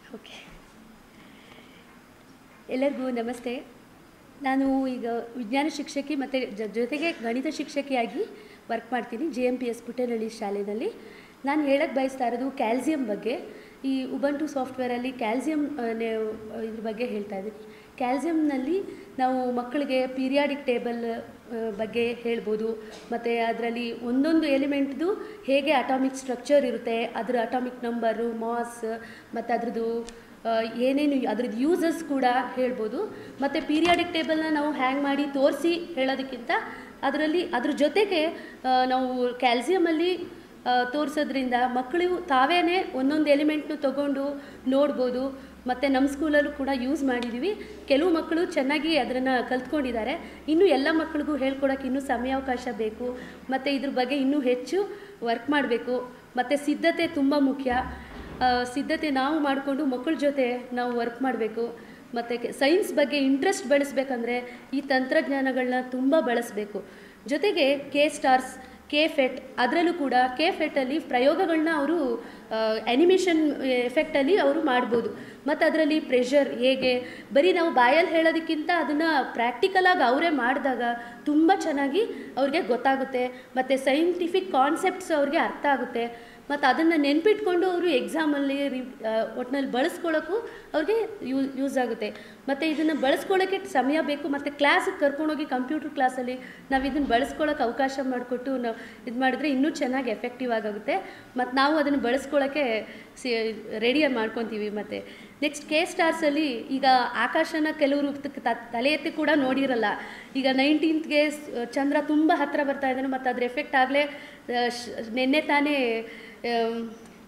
okay ಎಲ್ಲರಿಗೂ ನಮಸ್ತೆ ನಾನು ಈಗ ವಿಜ್ಞಾನ ಶಿಕ್ಷಕಿ ಮತ್ತು ಜ- ಜೊತೆಗೆ ಗಣಿತ ಶಿಕ್ಷಕಿಯಾಗಿ ವರ್ಕ್ ಮಾಡ್ತೀನಿ J M P S Puttanahalli ಶಾಲೆಯಲ್ಲಿ ನಾನು ಹೇಳಕ್ಕೆ ಬಯಸ್ತಾ ಇರೋದು ಕ್ಯಾಲ್ಸಿಯಂ ಬಗ್ಗೆ ಈ ಉಬಂಟು ಸಾಫ್ಟ್ವೇರಲ್ಲಿ ಕ್ಯಾಲ್ಸಿಯಂ ಇದ್ರ ಬಗ್ಗೆ ಹೇಳ್ತಾ ಇದ್ದೀನಿ ಕ್ಯಾಲ್ಸಿಯಂನಲ್ಲಿ ನಾವು ಮಕ್ಕಳಿಗೆ ಪೀರಿಯಾಡಿಕ್ ಟೇಬಲ್ ಬಗ್ಗೆ ಹೇಳ್ಬೋದು ಮತ್ತು ಅದರಲ್ಲಿ ಒಂದೊಂದು ಎಲಿಮೆಂಟ್ದು ಹೇಗೆ ಅಟಾಮಿಕ್ ಸ್ಟ್ರಕ್ಚರ್ ಇರುತ್ತೆ ಅದರ ಅಟಾಮಿಕ್ ನಂಬರು ಮಾಸ್ ಮತ್ತು ಅದ್ರದ್ದು ಆ, ಏನೇನು ಅದ್ರದ್ದು ಯೂಸಸ್ ಕೂಡ ಹೇಳ್ಬೋದು ಮತ್ತು ಪೀರಿಯಾಡಿಕ್ ಟೇಬಲ್ನ ನಾವು ಹ್ಯಾಂಗ್ ಮಾಡಿ ತೋರಿಸಿ ಹೇಳೋದಕ್ಕಿಂತ ಅದರಲ್ಲಿ ಅದ್ರ ಜೊತೆಗೆ ಆ, ನಾವು ಕ್ಯಾಲ್ಸಿಯಮಲ್ಲಿ ತೋರಿಸೋದ್ರಿಂದ ಮಕ್ಕಳು ತಾವೇ ಒಂದೊಂದು ಎಲಿಮೆಂಟ್ನು ತಗೊಂಡು ನೋಡ್ಬೋದು ಮತ್ತು ನಮ್ಮ ಸ್ಕೂಲಲ್ಲೂ ಕೂಡ ಯೂಸ್ ಮಾಡಿದ್ದೀವಿ ಕೆಲವು ಮಕ್ಕಳು ಚೆನ್ನಾಗಿ ಅದನ್ನು ಕಲ್ತ್ಕೊಂಡಿದ್ದಾರೆ ಇನ್ನು ಎಲ್ಲ ಮಕ್ಕಳಿಗೂ ಹೇಳ್ಕೊಡೋಕೆ ಇನ್ನೂ ಸಮಯಾವಕಾಶ ಬೇಕು ಮತ್ತು ಇದ್ರ ಬಗ್ಗೆ ಇನ್ನೂ ಹೆಚ್ಚು ವರ್ಕ್ ಮಾಡಬೇಕು ಮತ್ತು ಸಿದ್ಧತೆ ತುಂಬ ಮುಖ್ಯ ಆ, ಸಿದ್ಧತೆ ನಾವು ಮಾಡಿಕೊಂಡು ಮಕ್ಕಳ ಜೊತೆ ನಾವು ವರ್ಕ್ ಮಾಡಬೇಕು ಮತ್ತು ಸೈನ್ಸ್ ಬಗ್ಗೆ ಇಂಟ್ರೆಸ್ಟ್ ಬೆಳೆಸ್ಬೇಕಂದ್ರೆ ಈ ತಂತ್ರಜ್ಞಾನಗಳನ್ನ ತುಂಬ ಬಳಸಬೇಕು ಜೊತೆಗೆ ಕೆ ಸ್ಟಾರ್ಸ್ ಕೆ ಫೆಟ್ ಅದರಲ್ಲೂ ಕೂಡ ಕೆ ಫೆಟ್ಟಲ್ಲಿ ಪ್ರಯೋಗಗಳನ್ನ ಅವರು ಆ್ಯನಿಮೇಷನ್ ಎಫೆಕ್ಟಲ್ಲಿ ಅವರು ಮಾಡ್ಬೋದು ಮತ್ತು ಅದರಲ್ಲಿ ಪ್ರೆಷರ್ ಹೇಗೆ ಬರೀ ನಾವು ಬಾಯಲ್ಲಿ ಹೇಳೋದಕ್ಕಿಂತ ಅದನ್ನು ಪ್ರಾಕ್ಟಿಕಲಾಗಿ ಅವರೇ ಮಾಡಿದಾಗ ತುಂಬ ಚೆನ್ನಾಗಿ ಅವ್ರಿಗೆ ಗೊತ್ತಾಗುತ್ತೆ ಮತ್ತು ಸೈಂಟಿಫಿಕ್ ಕಾನ್ಸೆಪ್ಟ್ಸ್ ಅವ್ರಿಗೆ ಅರ್ಥ ಆಗುತ್ತೆ ಮತ್ತು ಅದನ್ನು ನೆನ್ಪಿಟ್ಕೊಂಡು ಅವರು ಎಕ್ಸಾಮಲ್ಲಿ ರಿ ಒಟ್ಟಿನಲ್ಲಿ ಬಳಸ್ಕೊಳ್ಳೋಕ್ಕೂ ಅವ್ರಿಗೆ ಯೂ ಯೂಸ್ ಆಗುತ್ತೆ ಮತ್ತು ಇದನ್ನು ಬಳಸ್ಕೊಳ್ಳೋಕ್ಕೆ ಸಮಯ ಬೇಕು ಮತ್ತು ಕ್ಲಾಸಿಗೆ ಕರ್ಕೊಂಡೋಗಿ ಕಂಪ್ಯೂಟರ್ ಕ್ಲಾಸಲ್ಲಿ ನಾವು ಇದನ್ನು ಬಳಸ್ಕೊಳ್ಳೋಕೆ ಅವಕಾಶ ಮಾಡಿಕೊಟ್ಟು ನಾವು ಇದು ಮಾಡಿದ್ರೆ ಇನ್ನೂ ಚೆನ್ನಾಗಿ ಎಫೆಕ್ಟಿವ್ ಆಗುತ್ತೆ ಮತ್ತು ನಾವು ಅದನ್ನು ಬಳಸ್ಕೊಳ್ಳೋಕ್ಕೆ ಸಿ ರೆಡಿ ಮಾಡ್ಕೊತೀವಿ ಮತ್ತು ನೆಕ್ಸ್ಟ್ ಕೆ ಸ್ಟಾರ್ಸಲ್ಲಿ ಈಗ ಆಕಾಶನ ಕೆಲವರು ತ- ತ- ತಲೆ ಎತ್ತಿ ಕೂಡ ನೋಡಿರಲ್ಲ ಈಗ ನೈನ್ಟೀನ್ತ್ಗೆ ಚಂದ್ರ ತುಂಬ ಹತ್ತಿರ ಬರ್ತಾ ಇದ್ದಾನೆ ಮತ್ತು ಅದ್ರ ಎಫೆಕ್ಟ್ ಆಗಲೇ ನಿನ್ನೆ ತಾನೇ ಆಮ್,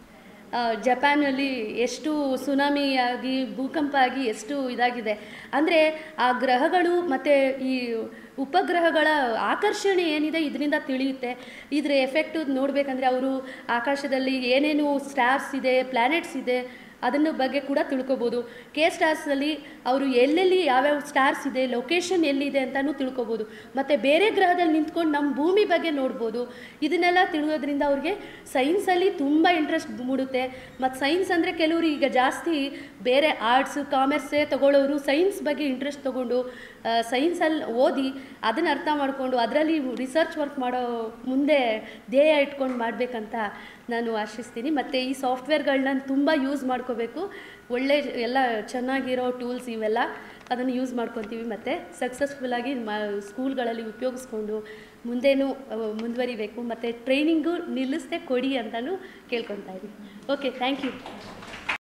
ಆ, ಜಪಾನಲ್ಲಿ ಎಷ್ಟು ಸುನಾಮಿ ಆಗಿ ಭೂಕಂಪ ಆಗಿ ಎಷ್ಟು ಇದಾಗಿದೆ ಅಂದರೆ ಆ ಗ್ರಹಗಳು ಮತ್ತು ಈ ಉಪಗ್ರಹಗಳ ಆಕರ್ಷಣೆ ಏನಿದೆ ಇದರಿಂದ ತಿಳಿಯುತ್ತೆ ಇದ್ರ ಎಫೆಕ್ಟು ನೋಡಬೇಕಂದ್ರೆ ಅವರು ಆಕಾಶದಲ್ಲಿ ಏನೇನು ಸ್ಟಾರ್ಸ್ ಇದೆ ಪ್ಲ್ಯಾನೆಟ್ಸ್ ಇದೆ ಅದನ್ನ ಬಗ್ಗೆ ಕೂಡ ತಿಳ್ಕೊಬೋದು ಕೆ ಸ್ಟಾರ್ಸಲ್ಲಿ ಅವರು ಎಲ್ಲೆಲ್ಲಿ ಯಾವ್ಯಾವ ಸ್ಟಾರ್ಸ್ ಇದೆ ಲೊಕೇಶನ್ ಎಲ್ಲಿದೆ ಅಂತಲೂ ತಿಳ್ಕೊಬೋದು ಮತ್ತು ಬೇರೆ ಗ್ರಹದಲ್ಲಿ ನಿಂತ್ಕೊಂಡು ನಮ್ಮ ಭೂಮಿ ಬಗ್ಗೆ ನೋಡ್ಬೋದು ಇದನ್ನೆಲ್ಲ ತಿಳಿಯೋದ್ರಿಂದ ಅವ್ರಿಗೆ ಸೈನ್ಸಲ್ಲಿ ತುಂಬ ಇಂಟ್ರೆಸ್ಟ್ ಮೂಡುತ್ತೆ ಮತ್ತು ಸೈನ್ಸ್ ಅಂದರೆ ಕೆಲವರು ಈಗ ಜಾಸ್ತಿ ಬೇರೆ ಆರ್ಟ್ಸ್ ಕಾಮರ್ಸೇ ತಗೊಳ್ಳೋರು ಸೈನ್ಸ್ ಬಗ್ಗೆ ಇಂಟ್ರೆಸ್ಟ್ ತೊಗೊಂಡು ಸೈನ್ಸಲ್ಲಿ ಓದಿ ಅದನ್ನು ಅರ್ಥ ಮಾಡಿಕೊಂಡು ಅದರಲ್ಲಿ ರಿಸರ್ಚ್ ವರ್ಕ್ ಮಾಡೋ ಮುಂದೆ ಧ್ಯೇಯ ಇಟ್ಕೊಂಡು ಮಾಡಬೇಕಂತ ನಾನು ಆಶಿಸ್ತೀನಿ ಮತ್ತು ಈ ಸಾಫ್ಟ್ವೇರ್ಗಳನ್ನ ತುಂಬ ಯೂಸ್ ಮಾಡ್ಕೋಬೇಕು ಒಳ್ಳೆ ಎಲ್ಲ ಚೆನ್ನಾಗಿರೋ ಟೂಲ್ಸ್ ಇವೆಲ್ಲ ಅದನ್ನು ಯೂಸ್ ಮಾಡ್ಕೊತೀವಿ ಮತ್ತು ಸಕ್ಸಸ್ಫುಲ್ಲಾಗಿ ಮಾ ಸ್ಕೂಲ್ಗಳಲ್ಲಿ ಉಪಯೋಗಿಸ್ಕೊಂಡು ಮುಂದೇನು ಅಹ್, ಮುಂದುವರಿಬೇಕು ಮತ್ತು ಟ್ರೈನಿಂಗು ನಿಲ್ಲಿಸದೆ ಕೊಡಿ ಅಂತಲೂ ಕೇಳ್ಕೊತಾ ಇದ್ದೀನಿ ಓಕೆ ಥ್ಯಾಂಕ್ ಯು